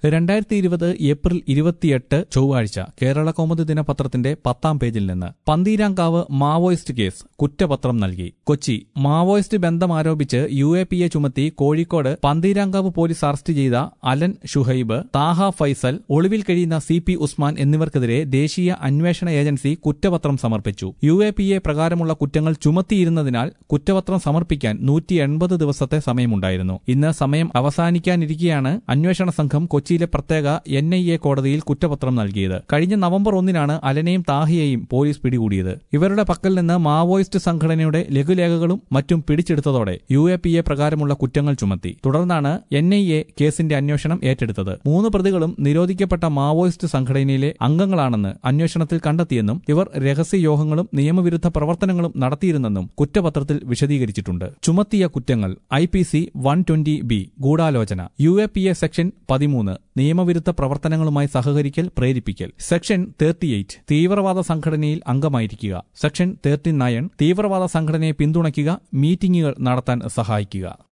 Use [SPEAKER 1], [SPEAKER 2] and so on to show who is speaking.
[SPEAKER 1] രണ്ടായിരത്തി ഇരുപത് ഏപ്രിൽ ഇരുപത്തിയെട്ട് ചൊവ്വാഴ്ച കേരള കൗമുദി ദിനപത്രത്തിന്റെ പത്താം പേജിൽ നിന്ന് പന്തീരാങ്കാവ് മാവോയിസ്റ്റ് കേസ് കുറ്റപത്രം നൽകി കൊച്ചി മാവോയിസ്റ്റ് ബന്ധം ആരോപിച്ച് യു എ പി എ ചുമത്തി കോഴിക്കോട് പന്തീരാങ്കാവ് പോലീസ് അറസ്റ്റ് ചെയ്ത അലൻ ഷുഹൈബ് താഹ ഫൈസൽ ഒളിവിൽ കഴിയുന്ന സി പി ഉസ്മാൻ എന്നിവർക്കെതിരെ ദേശീയ അന്വേഷണ ഏജൻസി കുറ്റപത്രം സമർപ്പിച്ചു യു എ പി എ പ്രകാരമുള്ള കുറ്റങ്ങൾ ചുമത്തിയിരുന്നതിനാൽ കുറ്റപത്രം സമർപ്പിക്കാൻ നൂറ്റി എൺപത് ദിവസത്തെ സമയമുണ്ടായിരുന്നു ഇന്ന് സമയം അവസാനിക്കാനിരിക്കെയാണ് അന്വേഷണ സംഘം കൊച്ചിയിലെ പ്രത്യേക എൻ ഐ എ കോടതിയിൽ കുറ്റപത്രം നൽകിയത് കഴിഞ്ഞ നവംബർ ഒന്നിനാണ് അലനെയും താഹിയെയും പോലീസ് പിടികൂടിയത് ഇവരുടെ പക്കൽ നിന്ന് മാവോയിസ്റ്റ് സംഘടനയുടെ ലഘുലേഖകളും മറ്റും പിടിച്ചെടുത്തതോടെ യു എ പി എ പ്രകാരമുള്ള കുറ്റങ്ങൾ ചുമത്തി തുടർന്നാണ് എൻ ഐ എ കേസിന്റെ അന്വേഷണം ഏറ്റെടുത്തത് മൂന്ന് പ്രതികളും നിരോധിക്കപ്പെട്ട മാവോയിസ്റ്റ് സംഘടനയിലെ അംഗങ്ങളാണെന്ന് അന്വേഷണത്തിൽ കണ്ടെത്തിയെന്നും ഇവർ രഹസ്യയോഗങ്ങളും നിയമവിരുദ്ധ പ്രവർത്തനങ്ങളും നടത്തിയിരുന്നെന്നും കുറ്റപത്രത്തിൽ വിശദീകരിച്ചിട്ടുണ്ട് ചുമത്തിയ കുറ്റങ്ങൾ I P C one twenty B ഗൂഢാലോചന U A P A section പതിമൂന്ന് നിയമവിരുദ്ധ പ്രവർത്തനങ്ങളുമായി സഹകരിക്കൽ പ്രേരിപ്പിക്കൽ സെക്ഷൻ തേർട്ടിയെയ്റ്റ് തീവ്രവാദ സംഘടനയിൽ അംഗമായിരിക്കുക സെക്ഷൻ തേർട്ടി നയൻ തീവ്രവാദ സംഘടനയെ പിന്തുണയ്ക്കുക മീറ്റിംഗുകൾ നടത്താൻ സഹായിക്കുക